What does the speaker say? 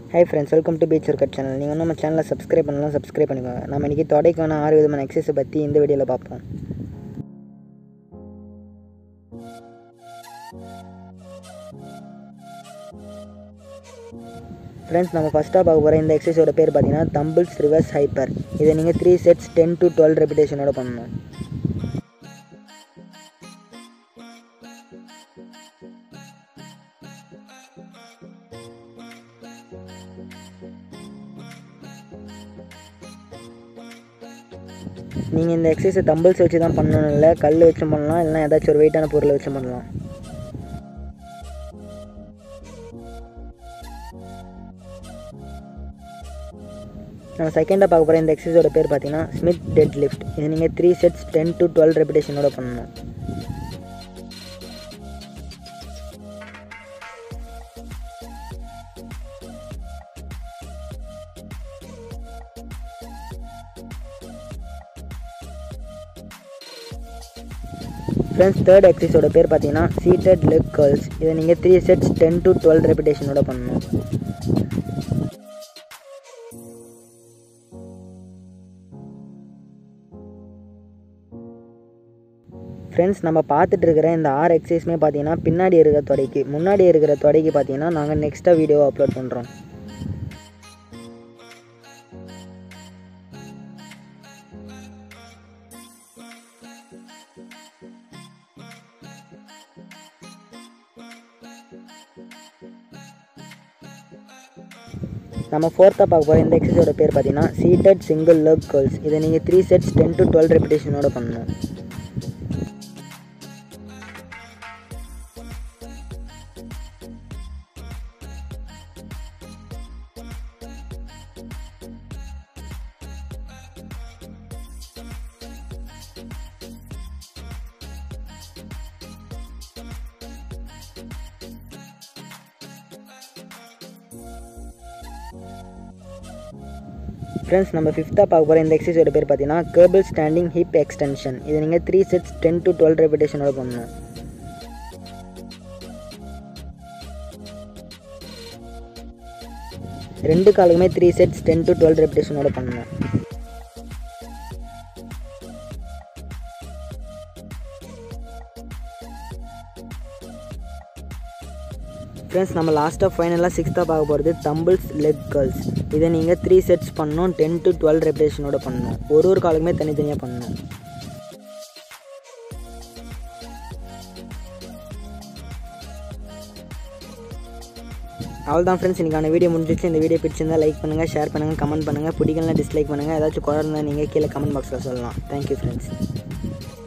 high friends welcome to beach workout channel நீங்கள் வந்து நம்ம சேனலை சப்ஸ்கிரைப் பண்ணலாம் சப்ஸ்கிரைப் பண்ணிக்கோங்க நம்ம இன்றைக்கி தொடைக்கான ஆறு விதமான எக்ஸசைஸை பற்றி இந்த வீடியோவில் பார்ப்போம் ஃப்ரெண்ட்ஸ் நம்ம ஃபஸ்ட்டாக பார்க்க போகிற இந்த எக்ஸசைஸோட பேர் பார்த்தீங்கன்னா தம்பிள்ஸ் ரிவர்ஸ் ஹைப்பர் இதை நீங்கள் three sets ten to twelve ரெபிடேஷனோட பண்ணணும் நீங்கள் இந்த எக்ஸசைஸை தம்பிள்ஸ் வச்சு தான் பண்ணணும் இல்லை கல் வச்சும் பண்ணலாம் இல்லைனா ஏதாச்சும் ஒரு வெயிட்டான பொருளை வச்சும் பண்ணலாம் நம்ம செகண்டாக பார்க்க போகிற இந்த எக்ஸசைஸோட பேர் பார்த்தீங்கன்னா ஸ்மித் டெட் லிஃப்ட் இது நீங்கள் three sets ten to twelve ரெபிடேஷனோட பண்ணணும் ஃப்ரெண்ட்ஸ் தேர்ட் எக்ஸசைஸோட பேர் பார்த்தீங்கன்னா சீட்டட் லெக் கர்ல்ஸ் இதை நீங்கள் three sets ten to twelve ரெபிடேஷனோட பண்ணணும் ஃப்ரெண்ட்ஸ் நம்ம பார்த்துட்டு இருக்கிற இந்த ஆறு எக்ஸசைஸுமே பார்த்தீங்கன்னா பின்னாடி இருக்கிற தொடைக்கு முன்னாடி இருக்கிற தொடைக்கு பார்த்தீங்கன்னா நாங்கள் நெக்ஸ்ட்டாக வீடியோ அப்லோட் பண்ணுறோம் நம்ம ஃபோர்த்தாக பார்க்க போகிற இந்த எக்ஸசைஸோட பேர் பார்த்தீங்கன்னா சீட்டட் சிங்கிள் லெக் கர்ல்ஸ் இதை நீங்கள் three sets ten to twelve ரெபிடேஷனோட பண்ணணும் ஃப்ரெண்ட்ஸ் நம்ம ஃபிஃப்த்தாக பார்க்க போகிற இந்த எக்ஸசைஸோட பேர் பார்த்தீங்கன்னா கேபிள் ஸ்டாண்டிங் ஹிப் எக்ஸ்டென்ஷன் இது நீங்கள் three sets ten to twelve ரெபிடேஷனோட பண்ணணும் ரெண்டு காலுக்குமே three sets ten to twelve ரெபிடேஷனோட பண்ணணும் ஃப்ரெண்ட்ஸ் நம்ம லாஸ்ட்டாக ஃபைனலாக சிக்ஸ்த்தாக பார்க்க போகிறது தம்பிள்ஸ் லெக் கேர்ள்ஸ் இதை நீங்கள் த்ரீ செட்ஸ் பண்ணணும் டென் டு டுவெல் ரெபிடேஷனோட பண்ணணும் ஒரு ஒரு காலுக்குமே தனித்தனியாக பண்ணணும் அவ்வளோதான் ஃப்ரெண்ட்ஸ் இன்றைக்கான வீடியோ முடிஞ்சிச்சு இந்த வீடியோ பிடிச்சிருந்தா லைக் பண்ணுங்கள் ஷேர் பண்ணுங்கள் கமெண்ட் பண்ணுங்கள் பிடிக்கலாம் டிஸ்லைக் பண்ணுங்கள் ஏதாச்சும் குறை இருந்தால் நீங்கள் கீழே கமெண்ட் பாக்ஸில் சொல்லலாம் தேங்க்யூ ஃப்ரெண்ட்ஸ்